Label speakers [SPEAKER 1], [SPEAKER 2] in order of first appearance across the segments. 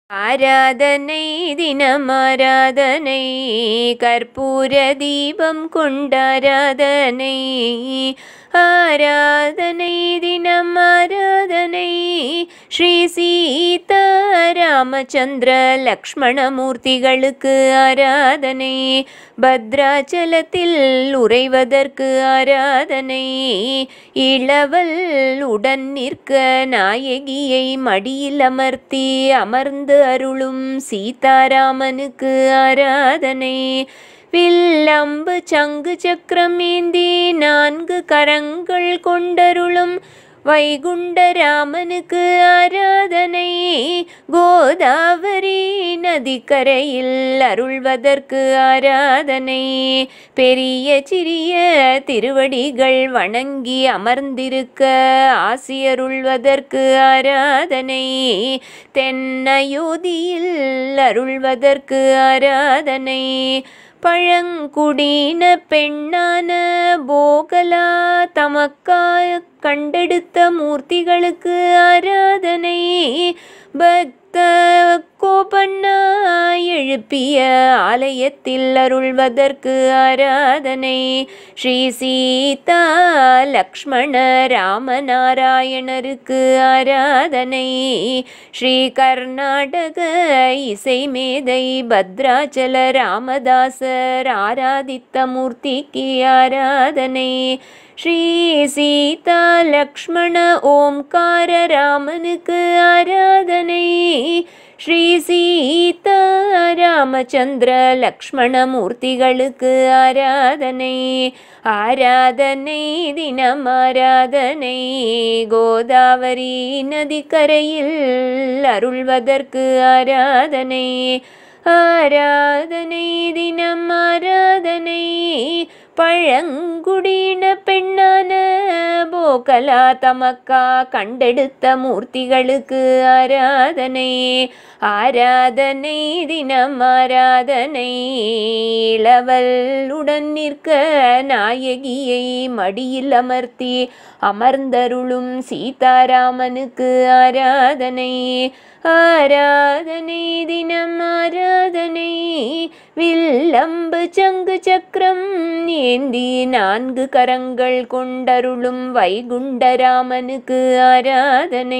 [SPEAKER 1] ஆராதனை தினம் ஆராதனை கற்பூர தீபம் கொண்டாராதனை ஆராதனை தினம் ஆராதனை ஸ்ரீ சீதா ராமச்சந்திர லக்ஷ்மணமூர்த்திகளுக்கு ஆராதனை பத்ராச்சலத்தில் உறைவதற்கு ஆராதனை இளவல் உடன் நிற்க நாயகியை மடியில் அமர்த்தி அமர்ந்து அருளும் சீதாராமனுக்கு ஆராதனை வில்லம்பு சங்கு சக்கரம் ஏந்தி நான்கு கரங்கள் கொண்டருளும் வைகுண்டராமனுக்கு ஆராதனை கோதாவரி நதிக்கரையில் அருள்வதற்கு ஆராதனை பெரிய சிறிய திருவடிகள் வணங்கி அமர்ந்திருக்க ஆசியருள்வதற்கு ஆராதனை தென்னயோதியில் அருள்வதற்கு ஆராதனை பழங்குடியின பெண்ணான போகலா தமக்காய் கண்டெடுத்த மூர்த்திகளுக்கு ஆராதனை பக்த கோபண்ணா எழுப்பிய ஆலயத்தில் அருள்வதற்கு ஆராதனை ஸ்ரீ சீதா லக்ஷ்மண ராமநாராயணருக்கு ஆராதனை ஸ்ரீ கர்நாடக இசை மேதை பத்ராச்சல ராமதாசர் ஆராதித்த மூர்த்திக்கு ஆராதனை ஸ்ரீ சீதா லக்ஷ்மண ஓம்கார ராமனுக்கு ஆராதனை ஸ்ரீ சீதா ராமச்சந்திர லக்ஷ்மண மூர்த்திகளுக்கு ஆராதனை ஆராதனை தினம் ஆராதனை கோதாவரி நதிக்கரையில் அருள்வதற்கு ஆராதனை ஆராதனை தினம் ஆராதனை பழங்குடியின பெண்ணான போகலா தமக்கா கண்டெடுத்த மூர்த்திகளுக்கு ஆராதனை ஆராதனை தினம் ஆராதனை இளவல் உடன் நிற்க நாயகியை மடியில் அமர்த்தி அமர்ந்தருளும் சீதாராமனுக்கு ஆராதனை ஆராதனை தினம் ஆராதனை வில்லம்பு சங்கு சக்கரம் ஏந்தி நான்கு கரங்கள் கொண்டருளும் வைகுண்டராமனுக்கு ஆராதனை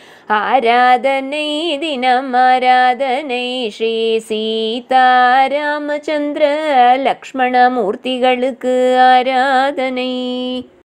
[SPEAKER 1] ஆராதனை தினம் ஆராதனை ஸ்ரீ சீதா ராமச்சந்திர லக்ஷ்மண மூர்த்திகளுக்கு ஆராதனை